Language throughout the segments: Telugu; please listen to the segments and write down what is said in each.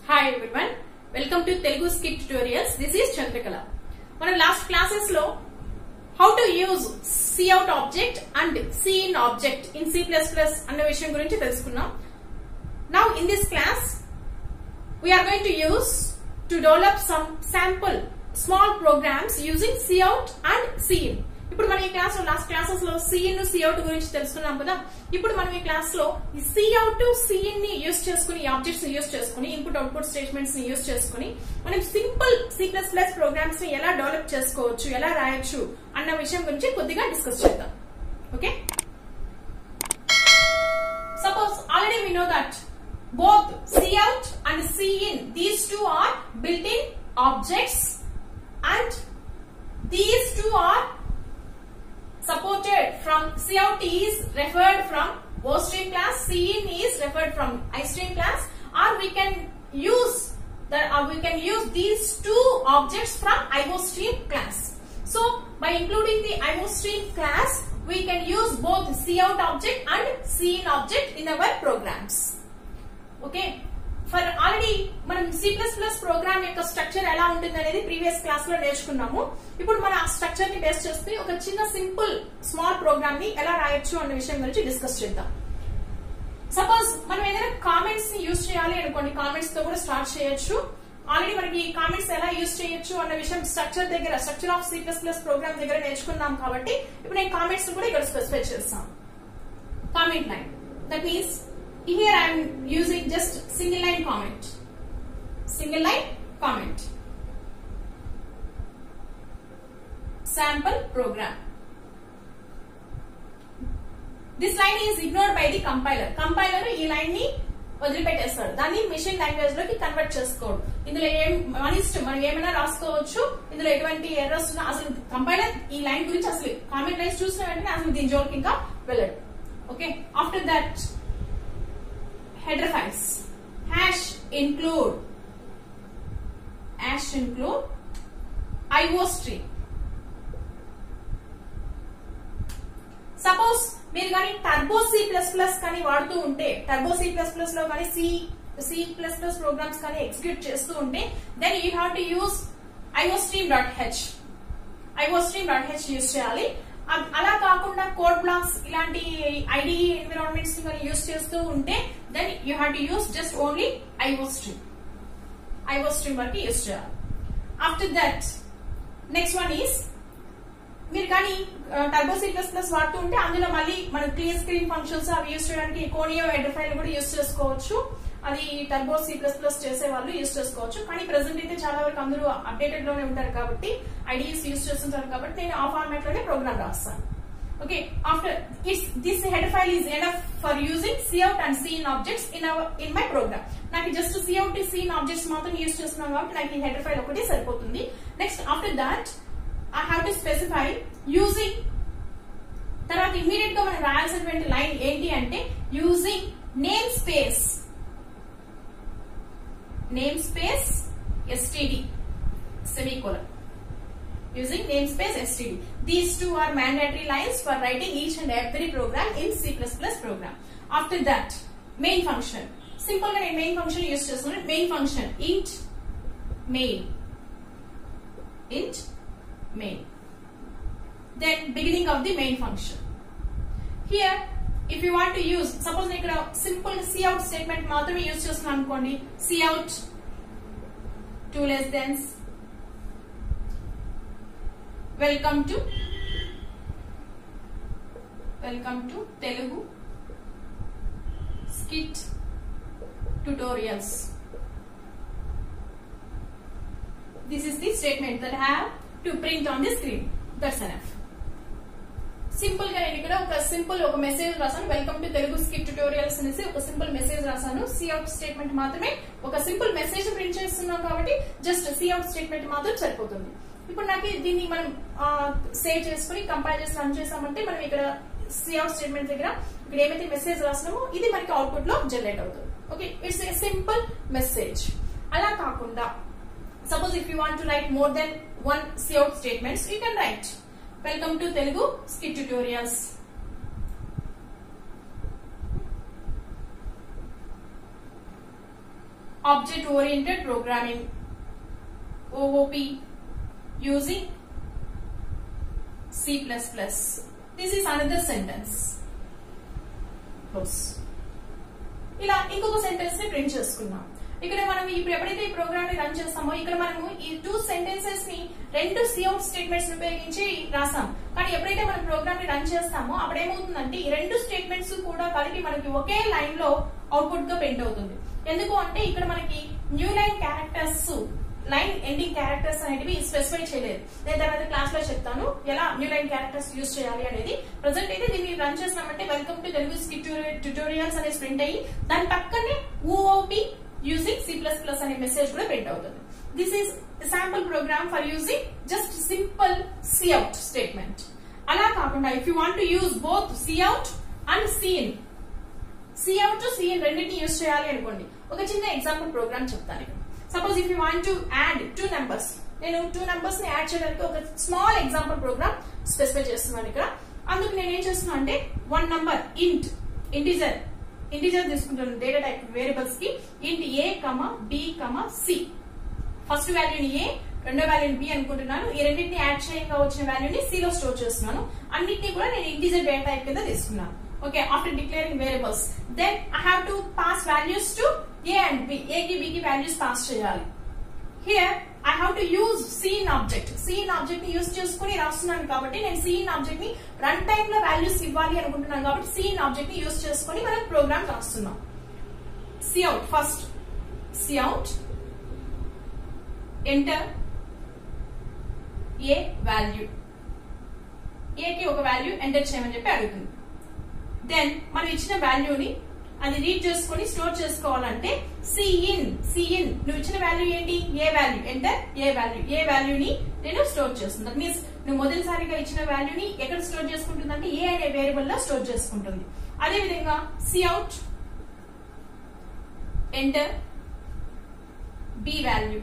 Hi everyone welcome to Telugu skit tutorials this is Chandrakala మనం లాస్ట్ క్లాసెస్ లో how to use out object and C in object in C plus plus అన్న విషయం గురించి తెలుసుకున్నాం now in this class we're going to use to develop some sample small programs using cout and cin ఇప్పుడు మనం ఈ క్లాస్ లో లాస్ట్ క్లాసెస్ లో సిఇన్ సిఅవుట్ గురించి తెలుసుకున్నాం కదా ఇప్పుడు మనం ఈ క్లాస్ లో ఈ సిఅవుట్ సిఇన్ ని యూస్ చేసుకుని ఆబ్జెక్ట్స్ ని యూస్ చేసుకుని ఇన్పుట్ అవుట్పుట్ స్టేట్మెంట్స్ ని యూస్ చేసుకుని మనం simple C plus plus programs ని ఎలా డెవలప్ చేసుకోవచ్చు ఎలా రాయొచ్చు అన్న విషయం గురించి కొద్దిగా డిస్కస్ చేద్దాం okay Suppose already we know that both cout and cin these two are built-in objects and these two are supported from cout is referred from ostream class cin is referred from istream class or we can use the or we can use these two objects from iostream class so by including the iostream class we can use both cout object and cin object in our programs okay for already మనం సి ప్లస్ ప్లస్ ప్రోగ్రామ్ యొక్క స్ట్రక్చర్ ఎలా ఉంటుంది అనేది ప్రీవియస్ క్లాస్ లో నేర్చుకున్నాము ఇప్పుడు మన ఆ స్ట్రక్చర్ ని బేస్ చేస్తే ఒక చిన్న సింపుల్ స్మాల్ ప్రోగ్రామ్ ని ఎలా రాయొచ్చు అన్న విషయం గురించి డిస్కస్ చేద్దాం సపోజ్ మనం ఏదైనా కామెంట్స్ ని యూజ్ చేయాలి అనుకోండి కామెంట్స్ తో కూడా స్టార్ట్ చేయొచ్చు ఆల్రెడీ మనకి కామెంట్స్ ఎలా యూజ్ చేయొచ్చు అన్న విషయం స్ట్రక్చర్ దగ్గర structure of C plus plus program దగ్గర నేర్చుకున్నాం కాబట్టి ఇప్పుడు నేను కామెంట్స్ కూడా ఇక్కడ స్పెసిఫై చేస్తాను comment line that means here I am using just single line comment. Single line comment. Sample program. This line is ignored by the compiler. Compiler ఈ లైన్ ని వదిలిపెట్టేస్తాడు దాన్ని మిషన్ లాంగ్వేజ్ లోకి కన్వర్ట్ చేసుకోడు ఇందులో ఏం మన ఇష్టం మనం ఏమైనా రాసుకోవచ్చు ఇందులో ఎటువంటి ఎర్రర్స్ ఉన్నా అసలు కంపైలర్ ఈ లైన్ గురించి అసలు కామెంట్ లైన్స్ చూసిన వెంటనే అసలు దీని జోలికి ఇంకా వెళ్ళడు okay after that header files hash include hash include iostream suppose మీరు కానీ టర్బో సి ప్లస్ ప్లస్ కానీ వాడుతూ ఉంటే టర్బో సి ప్లస్ ప్లస్ లో కానీ C C plus plus programs కానీ ఎగ్జిక్యూట్ చేస్తూ ఉంటే then you have to use iostream dot H iostream dot H use చేయాలి అలా కాకుండా కోడ్ బ్లాక్స్ ఇలాంటి ఐడి ఎన్విరాన్మెంట్స్ ని కానీ యూస్ చేస్తూ ఉంటే then you have to use just only iostream iostream వరకు యూస్ చేయాలి after that next one is మీరు కానీ టర్బో సి ప్లస్ ప్లస్ వాడుతూ ఉంటే అందులో మళ్ళీ మన క్లియర్ స్క్రీన్ ఫంక్షన్స్ అవి యూస్ చేయడానికి కోనియో హెడర్ ఫైల్ కూడా యూస్ చేసుకోవచ్చు అది టర్బో సి ప్లస్ ప్లస్ చేసే వాళ్ళు యూస్ చేసుకోవచ్చు కానీ ప్రెసెంట్ అయితే చాలా వరకు అందరూ అప్డేటెడ్ లోనే ఉంటారు కాబట్టి ఐడియాస్ యూస్ చేస్తుంటారు కాబట్టి నేను ఆ ఫార్మాట్ లోనే ప్రోగ్రామ్ రాస్తాను okay after it's this header file is enough for using cout and cin objects in our in my program నాకు జస్ట్ సిఅవుట్ సీన్ ఆబ్జెక్ట్స్ మాత్రం యూస్ చేస్తున్నాం కాబట్టి నాకు ఈ హెడర్ ఫైల్ ఒకటి సరిపోతుంది next after that I have to specify using తర్వాత ఇమీడియట్ గా మనం రాయాల్సినటువంటి లైన్ ఏంటి అంటే using namespace namespace std semicolon using namespace std these two are mandatory lines for writing each and every program in c++ program after that main function simple గా నేను main function యూస్ చేస్తున్నాను main function int main int main then beginning of the main function here if you want use suppose నేను ఇక్కడ సింపుల్ సిఅవుట్ స్టేట్మెంట్ మాత్రమే యూజ్ చేస్తున్నాను అనుకోండి cout two less thans welcome to welcome to Telugu skit tutorials this is the statement that have to print on the screen that's enough simple గా నేను ఇక్కడ ఒక సింపుల్ ఒక మెసేజ్ రాసాను welcome to Telugu skip tutorials అనేసి ఒక సింపుల్ మెసేజ్ రాసాను సిఅవుట్ స్టేట్మెంట్ మాత్రమే ఒక సింపుల్ మెసేజ్ ప్రింట్ చేస్తున్నాం కాబట్టి జస్ట్ సిఅవుట్ స్టేట్మెంట్ మాత్రం సరిపోతుంది ఇప్పుడు నాకు దీన్ని మనం సేవ్ చేసుకుని కంపైల్ చేసి రన్ చేసామంటే మనం ఇక్కడ సిఅవుట్ స్టేట్మెంట్ దగ్గర ఇక్కడ ఏమైతే మెసేజ్ రాసినామో ఇది మనకి అవుట్పుట్ లో జనరేట్ అవుతుంది okay it's a simple message అలా కాకుండా suppose if you want to write more than one cout statements you can write welcome to Telugu skit tutorials object oriented programming OOP using C++. This is another sentence. Close. ఇలా ఇంకొక సెంటెన్స్ ని ప్రింట్ చేసుకున్నాం ఇక్కడ మనం ఇప్పుడు ఎప్పుడైతే ఈ ప్రోగ్రామ్ ని రన్ చేస్తామో ఇక్కడ మనము ఈ టూ సెంటెన్సెస్ ని రెండు సిఅవుట్ స్టేట్మెంట్స్ ఉపయోగించి రాసాం కానీ ఎప్పుడైతే మనం ప్రోగ్రామ్ ని రన్ చేస్తామో అప్పుడు ఏమవుతుందంటే ఈ రెండు స్టేట్మెంట్స్ కూడా కలిపి మనకి ఒకే లైన్ లో అవుట్పుట్ గా ప్రింట్ అవుతుంది ఎందుకు అంటే ఇక్కడ మనకి new line characters line ending characters అనేటివి స్పెసిఫై చేయలేదు నేను తర్వాత క్లాస్ లో చెప్తాను ఎలా న్యూ లైన్ క్యారెక్టర్స్ యూజ్ చేయాలి అనేది ప్రజెంట్ అయితే దీన్ని రన్ చేసినామంటే వెల్కమ్ టు తెలుగు ట్యూటోరియల్స్ అనేది ప్రింట్ అయ్యి దాని పక్కనే OOP using C plus plus అనే మెసేజ్ కూడా ప్రింట్ అవుతుంది this is sample program for using just simple cout statement అలా కాకుండా if you want to use both cout and cin cout cin రెండింటిని యూజ్ చేయాలి అనుకోండి ఒక చిన్న ఎగ్జాంపుల్ ప్రోగ్రామ్ చెప్తాను ఇక్కడ suppose if you want to add two numbers నేను టూ నెంబర్స్ ని యాడ్ చేయడానికి ఒక స్మాల్ ఎగ్జాంపుల్ ప్రోగ్రామ్ స్పెసిఫై చేస్తున్నాను ఇక్కడ అందుకు నేను ఏం చేస్తున్నాను అంటే one number int integer integer తీసుకుంటాను డేటా టైప్ వేరియబుల్స్ కి int a comma b comma c first వాల్యూని ఏ రెండో వాల్యూని బి అనుకుంటున్నాను ఈ రెండింటిని యాడ్ చేయంగా వచ్చిన వాల్యూని సి లో స్టోర్ చేస్తున్నాను అన్నిటిని కూడా నేను ఇంటిజర్ డేటా టైప్ కింద తీసుకున్నాను okay after declaring variables then I have to pass values to a and b a కి బి కి వాల్యూస్ పాస్ చేయాలి here I have to use cin object cin object ని యూజ్ చేసుకుని రాస్తున్నాను కాబట్టి నేను సీన్ ఆబ్జెక్ట్ ని రన్ టైమ్ లో వాల్యూస్ ఇవ్వాలి అనుకుంటున్నాను కాబట్టి సీన్ ఆబ్జెక్ట్ ని యూజ్ చేసుకుని మనం ప్రోగ్రామ్ రాస్తున్నాం cout first cout enter a value ఏకి ఒక వాల్యూ ఎంటర్ చేయమని చెప్పి అడుగుతుంది దెన్ మనం ఇచ్చిన వాల్యూని అది రీడ్ చేసుకుని స్టోర్ చేసుకోవాలంటే సిఇన్ సిఇన్ నువ్వు ఇచ్చిన వాల్యూ ఏంటి a value enter a value a వాల్యూని నేను స్టోర్ చేస్తుంది దట్ మీన్స్ నువ్వు మొదటిసారిగా ఇచ్చిన వాల్యూని ఎక్కడ స్టోర్ చేసుకుంటుంది అంటే ఏ అనే వేరియబుల్ లో స్టోర్ చేసుకుంటుంది అదే విధంగా cout enter b value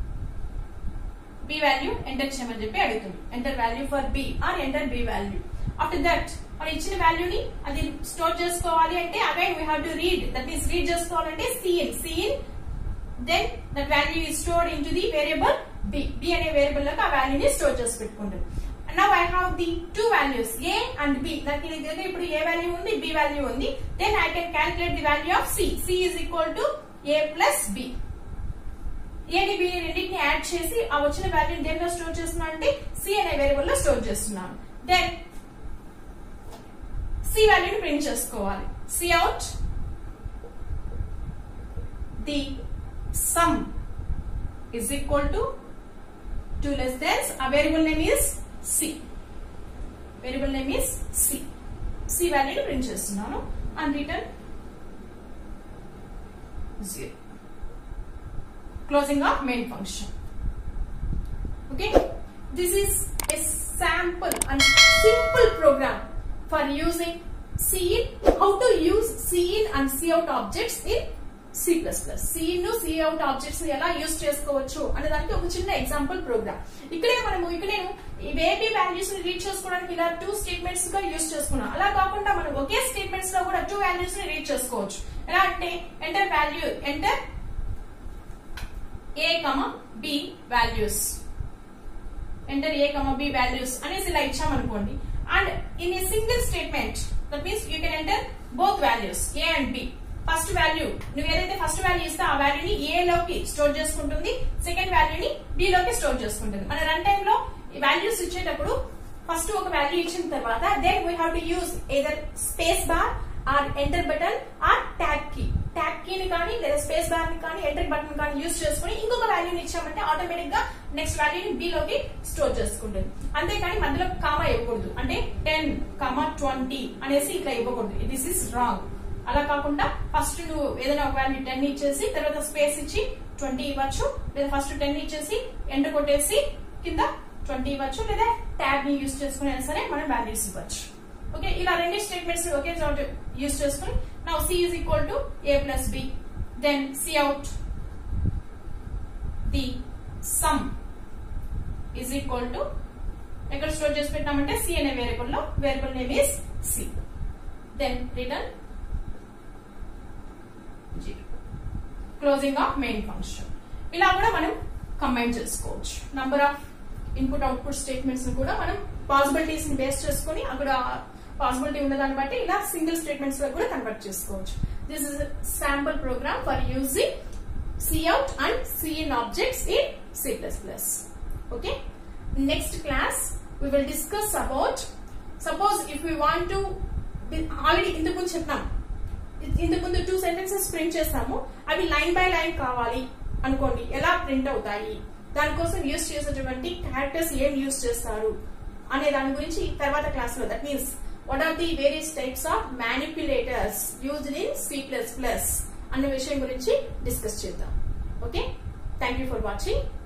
b value enter చేయమని చెప్పి అడుగుతుంది enter value for b or enter b value after that మనం ఇచ్చిన వాల్యూని అది స్టోర్ చేసుకోవాలి అంటే again we have to read that means read చేసుకోవాలంటే cin cin then that value is stored into the variable b b అనే వేరియబుల్ లోకి ఆ వాల్యూని స్టోర్ చేసి పెట్టుకుంటుంది now I have the two values a and b దానికి నీ దగ్గర ఇప్పుడు ఏ వాల్యూ ఉంది బి వాల్యూ ఉంది then I can calculate the value of c c is equal to a plus b ఏని బి రెండింటిని యాడ్ చేసి ఆ వచ్చిన వాల్యూని దేనిలో స్టోర్ చేస్తున్నాను అంటే సి అనే వేరియబుల్ లో స్టోర్ చేస్తున్నాను దెన్ సి వాల్యూని ప్రింట్ చేసుకోవాలి cout the sum is equal to 2 less than a variable name is c variable name is c c వాల్యూని ప్రింట్ చేస్తున్నాను and return zero closing of main function okay this is a sample and simple program for using cin how to use cin and cout objects in C plus plus cin cout objects ఎలా యూజ్ చేసుకోవచ్చు అనే దానికి ఒక చిన్న ఎగ్జాంపుల్ ప్రోగ్రామ్ ఇక్కడే మనము ఇక్కడ నేను ఈ వేబీ వాల్యూస్ ని రీడ్ చేసుకోవడానికి ఇలా టూ స్టేట్మెంట్స్ గా యూజ్ చేసుకున్నాం అలా కాకుండా మనం ఒకే స్టేట్మెంట్స్ లో కూడా టూ వాల్యూస్ ని రీడ్ చేసుకోవచ్చు ఎలా అంటే enter value enter a comma b values enter a comma b values అనేసి ఇలా ఇచ్చామనుకోండి and in a single statement that means you can enter both values a and b first value నువ్వు ఏదైతే ఫస్ట్ వాల్యూ ఇస్తే ఆ వాల్యూని ఏ లోకి స్టోర్ చేసుకుంటుంది సెకండ్ వాల్యూని బి లోకి స్టోర్ చేసుకుంటుంది మన రన్ టైమ్ లో ఈ వాల్యూస్ ఇచ్చేటప్పుడు ఫస్ట్ ఒక వాల్యూ ఇచ్చిన తర్వాత then we have to use either space bar or enter button or tab key tab కీని కానీ లేదా స్పేస్ బార్ ని కానీ ఎంటర్ బటన్ కానీ యూజ్ చేసుకుని ఇంకొక వాల్యూని ఇచ్చామంటే ఆటోమేటిక్ గా నెక్స్ట్ వాల్యూని బి లోకి స్టోర్ చేసుకుంటుంది అంతేకాని మధ్యలో కామా ఇవ్వకూడదు అంటే టెన్ కామా ట్వంటీ అనేసి ఇట్లా ఇవ్వకూడదు దిస్ ఇస్ రాంగ్ అలా కాకుండా ఫస్ట్ నువ్వు ఏదైనా ఒక వాల్యూ టెన్ ఇచ్చేసి తర్వాత స్పేస్ ఇచ్చి ట్వంటీ ఇవ్వచ్చు లేదా ఫస్ట్ టెన్ ఇచ్చేసి ఎండ్ కొట్టేసి కింద ట్వంటీ ఇవ్వచ్చు లేదా ట్యాబ్ ని యూజ్ చేసుకుని సరే మనం వాల్యూస్ ఇవ్వచ్చు ఓకే ఇలా రెండు స్టేట్మెంట్స్ ఒకే చోట యూజ్ చేసుకుని నా c is equal to a plus b then cout the sum is equal to ఎక్కడ స్టోర్ చేసి పెట్టామంటే సి అనే వేరియబుల్ లో variable name is c then return zero closing of main function ఇలా కూడా మనం కంబైన్ చేసుకోవచ్చు number of input output statements కూడా మనం పాసిబిలిటీస్ ని బేస్ చేసుకొని అక్కడ పాసిబిలిటీ ఉన్నదాన్ని బట్టి ఇలా సింగిల్ స్టేట్మెంట్స్ లో కూడా కన్వర్ట్ చేసుకోవచ్చు this is sample program for using cout and cin objects in C++. Okay. Next class we will discuss about suppose if we want to already ఇంతకు ముందు చెప్పినాం ఇంతకు ముందు టూ సెంటెన్సెస్ ప్రింట్ చేస్తాము అవి లైన్ బై లైన్ కావాలి అనుకోండి ఎలా ప్రింట్ అవుతాయి దానికోసం యూజ్ చేసేటువంటి క్యారెక్టర్స్ ఏం యూజ్ చేస్తారు అనే దాని గురించి తర్వాత క్లాస్ లో that means what are the various types of manipulators used in C plus plus అనే విషయం గురించి డిస్కస్ చేద్దాం okay thank you for watching